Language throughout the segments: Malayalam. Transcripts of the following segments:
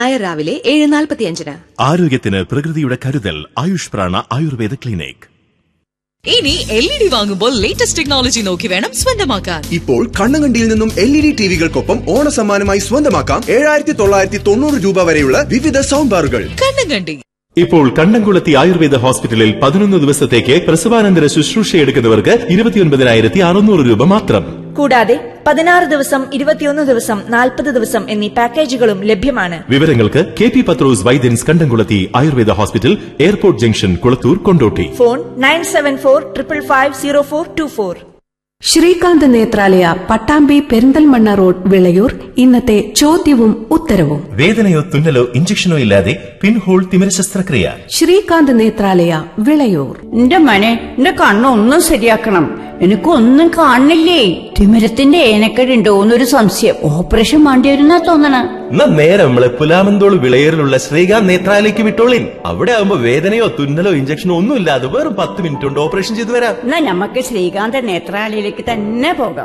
ഞായർ രാവിലെ ഏഴ് നാൽപ്പത്തിയഞ്ചിന് ആരോഗ്യത്തിന് പ്രകൃതിയുടെ കരുതൽ ആയുഷ് പ്രാണ ആയുർവേദ ക്ലിനിക് ഇനി എൽ ഇ ഡി വാങ്ങുമ്പോൾ ലേറ്റസ്റ്റ് ടെക്നോളജി നോക്കി വേണം സ്വന്തമാക്കാൻ ഇപ്പോൾ കണ്ണങ്കണ്ടിയിൽ നിന്നും എൽ ഇ ഡി ടിവികൾക്കൊപ്പം ഓണസമ്മാനമായി സ്വന്തമാക്കാം ഏഴായിരത്തി തൊള്ളായിരത്തി തൊണ്ണൂറ് രൂപ വരെയുള്ള വിവിധ സൗണ്ട് ബാറുകൾ കണ്ണും കണ്ടി ഇപ്പോൾ കണ്ടംകുളത്തി ആയുർവേദ ഹോസ്പിറ്റലിൽ പതിനൊന്ന് ദിവസത്തേക്ക് പ്രസവാനന്തര ശുശ്രൂഷയെടുക്കുന്നവർക്ക് ഇരുപത്തിയൊൻപതിനായിരത്തി അറുന്നൂറ് രൂപ മാത്രം കൂടാതെ പതിനാറ് ദിവസം ഇരുപത്തിയൊന്ന് ദിവസം നാൽപ്പത് ദിവസം എന്നീ പാക്കേജുകളും ലഭ്യമാണ് വിവരങ്ങൾക്ക് K P Pathros Vaidyans Kandamkulathi Ayurveda hospital airport junction Kulathur Kondotty phone nine seven four triple five zero four two four Srikanth Netralaya Pattambi Perinthalmanna road Vilayur ഇന്നത്തെ ചോദ്യവും ഉത്തരവും വേദനയോ തുന്നലോ ഇഞ്ചക്ഷനോ ഇല്ലാതെ പിൻഹോൾ തിമിര ശസ്ത്രക്രിയ ശ്രീകാന്ത് നേത്രാലയ വിളയൂർ എന്റെ മനെ എന്റെ കണ്ണൊന്നും ശരിയാക്കണം എനിക്കൊന്നും കാണില്ലേ തിമിരത്തിന്റെ ഏനക്കേടുണ്ടോ എന്നൊരു സംശയം ഓപ്പറേഷൻ വേണ്ടി വരുന്നാ തോന്നണ എന്നാ നേരെ നമ്മളെ പുലാമന്തോൾ വിളയേറിലുള്ള ശ്രീകാന്ത് നേത്രാലയ്ക്ക് വിട്ടോളിൻ അവിടെ ആകുമ്പോ വേദനയോ തുന്നലോ ഇഞ്ചക്ഷനോ ഒന്നും ഇല്ലാതെ വെറും പത്ത് മിനിറ്റ് കൊണ്ട് ഓപ്പറേഷൻ ചെയ്തു വരാം എന്നാ നമുക്ക് ശ്രീകാന്ത നേത്രാലയിലേക്ക് തന്നെ പോകാം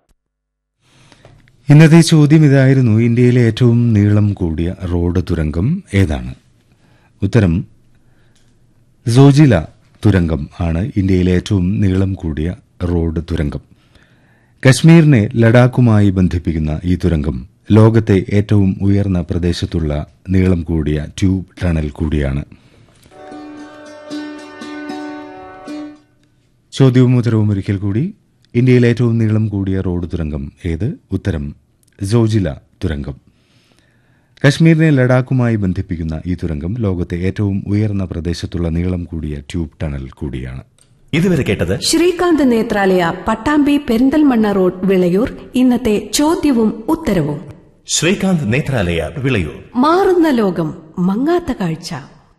ഇന്നത്തെ ചോദ്യം ഇതായിരുന്നു ഇന്ത്യയിലെ ഏറ്റവും നീളം കൂടിയ റോഡ് തുരങ്കം ഏതാണ് ഉത്തരം സോജില തുരങ്കം ആണ് ഇന്ത്യയിലെ ഏറ്റവും നീളം കൂടിയ റോഡ് തുരങ്കം കശ്മീരിനെ ലഡാക്കുമായി ബന്ധിപ്പിക്കുന്ന ഈ തുരങ്കം ലോകത്തെ ഏറ്റവും ഉയർന്ന പ്രദേശത്തുള്ള നീളം കൂടിയ ട്യൂബ് ടണൽ കൂടിയാണ് ചോദ്യവും ഉത്തരവും ഒരിക്കൽ കൂടി ഇന്ത്യയിലെ ഏറ്റവും നീളം കൂടിയ റോഡ് തുരങ്കം ഏത് ഉത്തരം സോജില തുരങ്കം കശ്മീരിനെ ലഡാക്കുമായി ബന്ധിപ്പിക്കുന്ന ഈ തുരങ്കം ലോകത്തെ ഏറ്റവും ഉയർന്ന പ്രദേശത്തുള്ള നീളം കൂടിയ ട്യൂബ് ടണൽ കൂടിയാണ് ഇതുവരെ കേട്ടത് ശ്രീകാന്ത് നേത്രാലയ പട്ടാമ്പി പെരിന്തൽമണ്ണ റോഡ് വിളയൂർ ഇന്നത്തെ ചോദ്യവും ഉത്തരവും ശ്രീകാന്ത് നേത്രാലയ വിളയൂർ മാറുന്ന ലോകം മങ്ങാത്ത കാഴ്ച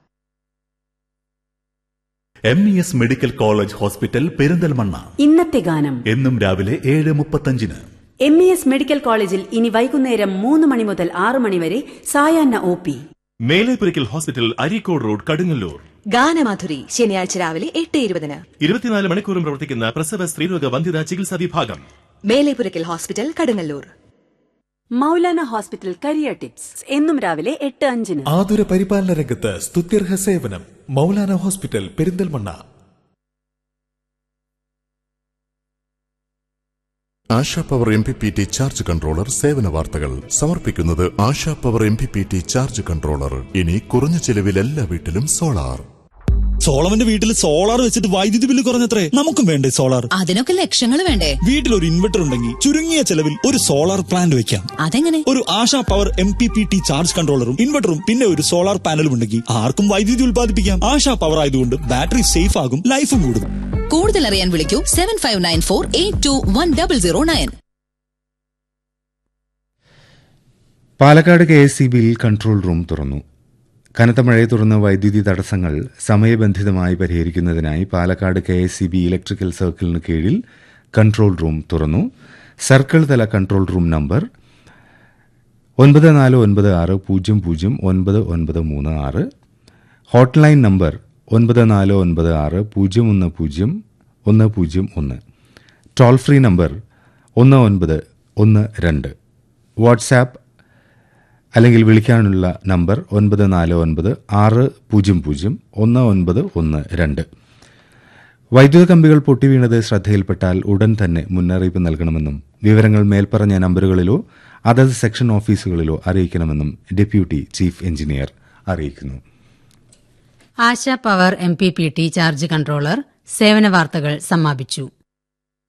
M E S medical college hospital Perinthalmanna ഇന്നത്തെ ഗാനം എന്നും രാവിലെ ഏഴ് മുപ്പത്തഞ്ചിന് എം ഇ എസ് മെഡിക്കൽ കോളേജിൽ ഇനി വൈകുന്നേരം മൂന്ന് മണി മുതൽ ആറ് മണി വരെ സായാഹ്ന O P Melepurakkal hospital Areekode road Kadungallur ഗാനമാധുരി ശനിയാഴ്ച രാവിലെ എട്ട് ഇരുപതിന് ഇരുപത്തിനാല് മണിക്കൂറും പ്രവർത്തിക്കുന്ന പ്രസവ സ്ത്രീരോഗ വന്ധ്യതാ ചികിത്സാ വിഭാഗം Melepurakkal hospital Kadungallur Maulana hospital career tips എന്നും രാവിലെ എട്ട് അഞ്ചിന് ആതുര പരിപാലന രംഗത്ത് സ്തുത്യർഹ സേവനം Maulana hospital Perinthalmanna Asha power M P P T charge controller സേവന വാർത്തകൾ സമർപ്പിക്കുന്നത് Asha power M P P T charge controller ഇനി കുറഞ്ഞ ചിലവിൽ എല്ലാ വീട്ടിലും സോളാർ സോളവന്റെ വീട്ടിൽ സോളാർ വെച്ചിട്ട് വൈദ്യുതി ബില്ല് കുറഞ്ഞത്രേ നമുക്കും വേണ്ടേ സോളാർ അതിനൊക്കെ ലക്ഷങ്ങൾ വേണ്ടേ വീട്ടിൽ ഒരു ഇൻവെർട്ടർ ഉണ്ടെങ്കിൽ ചുരുങ്ങിയ ചെലവിൽ ഒരു സോളാർ പ്ലാന്റ് വെക്കാം അതെങ്ങനെ ഒരു Asha power M P P T charge കൺട്രോളറും ഇൻവെർട്ടറും പിന്നെ ഒരു സോളാർ പാനലും ഉണ്ടെങ്കിൽ ആർക്കും വൈദ്യുതി ഉൽപ്പാദിപ്പിക്കാം ആശാ പവർ ആയതുകൊണ്ട് ബാറ്ററി സേഫ് ആകും ലൈഫും കൂടും കൂടുതൽ അറിയാൻ വിളിക്കൂ seven five nine four eight two one double zero nine Palakkad K S C ബിയിൽ കൺട്രോൾ റൂം തുറന്നു കനത്ത മഴയെ തുടർന്ന് വൈദ്യുതി തടസ്സങ്ങൾ സമയബന്ധിതമായി പരിഹരിക്കുന്നതിനായി Palakkad K S C B electrical സർക്കിളിന് കീഴിൽ കൺട്രോൾ റൂം തുറന്നു സർക്കിൾ തല കൺട്രോൾ റൂം നമ്പർ ഒൻപത് നാല് ഒൻപത് ആറ് പൂജ്യം പൂജ്യം ഒൻപത് ഒൻപത് മൂന്ന് ആറ് ഹോട്ട്ലൈൻ നമ്പർ ഒൻപത് നാല് ഒൻപത് ആറ് പൂജ്യം ഒന്ന് പൂജ്യം ഒന്ന് പൂജ്യം ഒന്ന് ടോൾ ഫ്രീ നമ്പർ ഒന്ന് ഒൻപത് ഒന്ന് രണ്ട് വാട്സാപ്പ് അല്ലെങ്കിൽ വിളിക്കാനുള്ള നമ്പർ ഒൻപത് നാല് ഒൻപത് ആറ് പൂജ്യം പൂജ്യം ഒന്ന് ഒൻപത് ഒന്ന് രണ്ട് വൈദ്യുത കമ്പികൾ പൊട്ടിവീണത് ശ്രദ്ധയിൽപ്പെട്ടാൽ ഉടൻ തന്നെ മുന്നറിയിപ്പ് നൽകണമെന്നും വിവരങ്ങൾ മേൽപ്പറഞ്ഞ നമ്പറുകളിലോ അതത് സെക്ഷൻ ഓഫീസുകളിലോ അറിയിക്കണമെന്നും ഡെപ്യൂട്ടി ചീഫ് എഞ്ചിനീയർ അറിയിക്കുന്നു Asha power M P P T charge controller സേവന വാർത്തകൾ സമാപിച്ചു